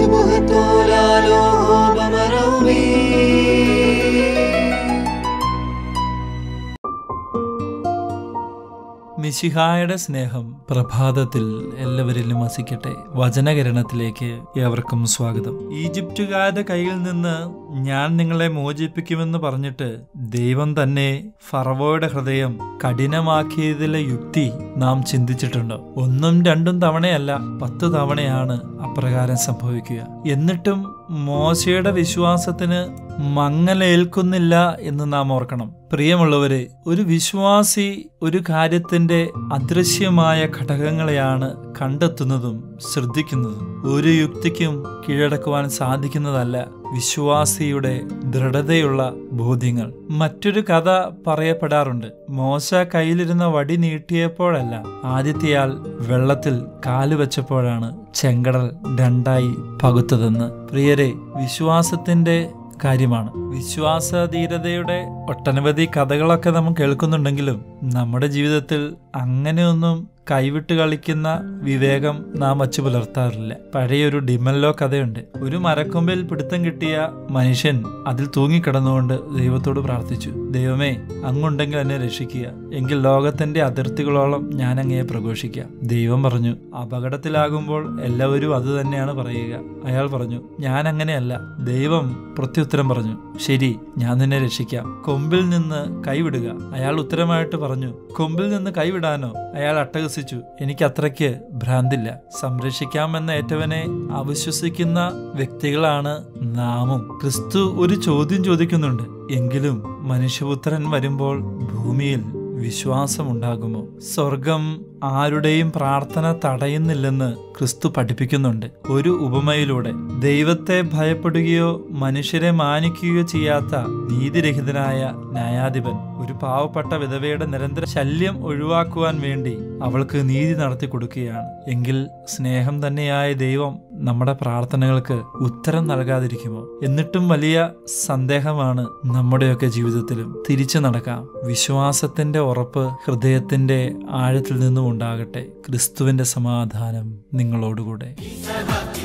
شبهة لا بمروي മിശിഹായുടെ സ്നേഹം പ്രഭാതത്തിൽ എല്ലാവരിലും വസിക്കട്ടെ വചനകരണത്തിലേക്ക് ഏവർക്കും സ്വാഗതം ഈജിപ്തുകാരുടെ കയ്യിൽ നിന്ന് ഞാൻ നിങ്ങളെ മോചിപ്പിക്കുമെന്ന് പറഞ്ഞിട്ട് ദൈവം തന്നെ ഫറവോയുടെ ഹൃദയം കഠിനമാക്കിയതിലെ യുക്തി നാം ചിന്തിച്ചിട്ടുണ്ടോ ഒന്നും രണ്ടും തവണയല്ല പത്ത് തവണയാണ് അപ്രകാരം സംഭവിക്കുക എന്നിട്ടും മോശയുടെ വിശ്വാസത്തിന് മങ്ങലേൽക്കുന്നില്ല എന്ന് നാം ഓർക്കണം പ്രിയമുള്ളവരെ ഒരു വിശ്വാസി ഒരു കാര്യത്തിന്റെ അദൃശ്യമായ ഘടകങ്ങളെയാണ് കണ്ടെത്തുന്നതും ശ്രദ്ധിക്കുന്നതും ഒരു യുക്തിക്കും കീഴടക്കുവാൻ സാധിക്കുന്നതല്ല വിശ്വാസിയുടെ ദൃഢതയുള്ള ബോധ്യങ്ങൾ മറ്റൊരു കഥ പറയപ്പെടാറുണ്ട് മോശ കയ്യിലിരുന്ന വടി നീട്ടിയപ്പോഴല്ല ആദ്യത്തെയാൾ വെള്ളത്തിൽ കാല് വെച്ചപ്പോഴാണ് ചെങ്കടൽ രണ്ടായി പകുത്തതെന്ന് പ്രിയരെ വിശ്വാസത്തിന്റെ കാര്യമാണ് വിശ്വാസധീരതയുടെ ഒട്ടനവധി കഥകളൊക്കെ നമ്മൾ കേൾക്കുന്നുണ്ടെങ്കിലും നമ്മുടെ ജീവിതത്തിൽ അങ്ങനെയൊന്നും കൈവിട്ട് കളിക്കുന്ന വിവേകം നാം വച്ചു പുലർത്താറില്ല പഴയൊരു ഡിമല്ലോ കഥയുണ്ട് ഒരു മരക്കൊമ്പിൽ പിടുത്തം കിട്ടിയ മനുഷ്യൻ അതിൽ തൂങ്ങിക്കിടന്നുകൊണ്ട് ദൈവത്തോട് പ്രാർത്ഥിച്ചു ദൈവമേ അങ്ങുണ്ടെങ്കിൽ എന്നെ രക്ഷിക്കുക എങ്കിൽ ലോകത്തിന്റെ അതിർത്തികളോളം ഞാൻ അങ്ങയെ പ്രഘോഷിക്കാം ദൈവം പറഞ്ഞു അപകടത്തിലാകുമ്പോൾ എല്ലാവരും അത് തന്നെയാണ് പറയുക അയാൾ പറഞ്ഞു ഞാൻ അങ്ങനെയല്ല ദൈവം പ്രത്യുത്തരം പറഞ്ഞു ശരി ഞാൻ നിന്നെ രക്ഷിക്കാം കൊമ്പിൽ നിന്ന് കൈവിടുക അയാൾ ഉത്തരമായിട്ട് പറഞ്ഞു കൊമ്പിൽ നിന്ന് കൈവിടാനോ അയാൾ അട്ടഹസിച്ചു എനിക്ക് അത്രയ്ക്ക് ഭ്രാന്തില്ല സംരക്ഷിക്കാമെന്ന ഏറ്റവനെ അവിശ്വസിക്കുന്ന വ്യക്തികളാണ് നാമും ക്രിസ്തു ഒരു ചോദ്യം ചോദിക്കുന്നുണ്ട് എങ്കിലും മനുഷ്യപുത്രൻ വരുമ്പോൾ ഭൂമിയിൽ വിശ്വാസമുണ്ടാകുമോ സ്വർഗം ആരുടെയും പ്രാർത്ഥന തടയുന്നില്ലെന്ന് ക്രിസ്തു പഠിപ്പിക്കുന്നുണ്ട് ഒരു ഉപമയിലൂടെ ദൈവത്തെ ഭയപ്പെടുകയോ മനുഷ്യരെ മാനിക്കുകയോ ചെയ്യാത്ത നീതിരഹിതനായ ന്യായാധിപൻ ഒരു പാവപ്പെട്ട വിധവയുടെ നിരന്തര ശല്യം ഒഴിവാക്കുവാൻ വേണ്ടി അവൾക്ക് നീതി നടത്തി കൊടുക്കുകയാണ് എങ്കിൽ സ്നേഹം തന്നെയായ ദൈവം നമ്മുടെ പ്രാർത്ഥനകൾക്ക് ഉത്തരം നൽകാതിരിക്കുമോ എന്നിട്ടും വലിയ സന്ദേഹമാണ് നമ്മുടെയൊക്കെ ജീവിതത്തിലും തിരിച്ചു നടക്കാം വിശ്വാസത്തിന്റെ ഉറപ്പ് ഹൃദയത്തിന്റെ ആഴത്തിൽ നിന്നും ഉണ്ടാകട്ടെ ക്രിസ്തുവിന്റെ സമാധാനം നിങ്ങളോടുകൂടെ